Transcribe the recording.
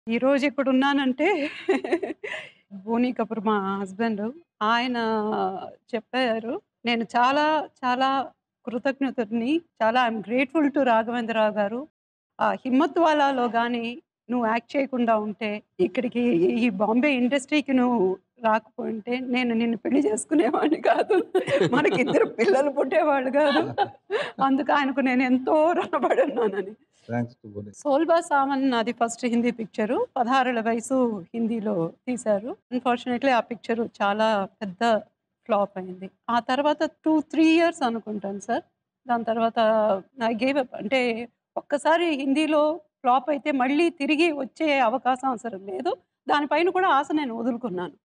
ఈరోజు ఇక్కడున్నానంటే బోనీ కపూర్ మా హస్బెండ్. ఆయన చెప్పారు. నేను చాలా చాలా కృతజ్ఞతుడిని. చాలా ఐయామ్ గ్రేట్‌ఫుల్ టు రాఘవేంద్రరావు గారు. ఆ 'హిమ్మత్ వాలాలో' గాని నువ్వు యాక్ట్ చేయకుండా ఉంటే, ఇక్కడికి ఈ బాంబే ఇండస్ట్రీకి నువ్వు రాకపోయుంటే, నేను నిన్ను పెళ్లి చేసుకునేవాడిని కాదు. మనకిద్దరు పిల్లలు పుట్టేవాళ్ళు కాదు. అందుకు ఆయనకు నేను ఎంతో రుణపడి ఉన్నానని. Thanks to Boney. 'సోల్బా సావన్' నాది ఫస్ట్ హిందీ పిక్చరు. 16 ఏళ్ల వయసు హిందీలో తీశారు. అన్‌ఫార్చునేట్‌లీ ఆ పిక్చరు చాలా పెద్ద ఫ్లాప్ అయింది. ఆ తర్వాత 2, 3 ఇయర్స్ అనుకుంటాను సార్. దాని తర్వాత ఐ గేవ్ అప్. అంటే ఒక్కసారి హిందీలో ఫ్లాప్ అయితే మళ్ళీ తిరిగి వచ్చే అవకాశం అసలు లేదు. దాని పైన కూడా ఆశ నేను వదులుకున్నాను.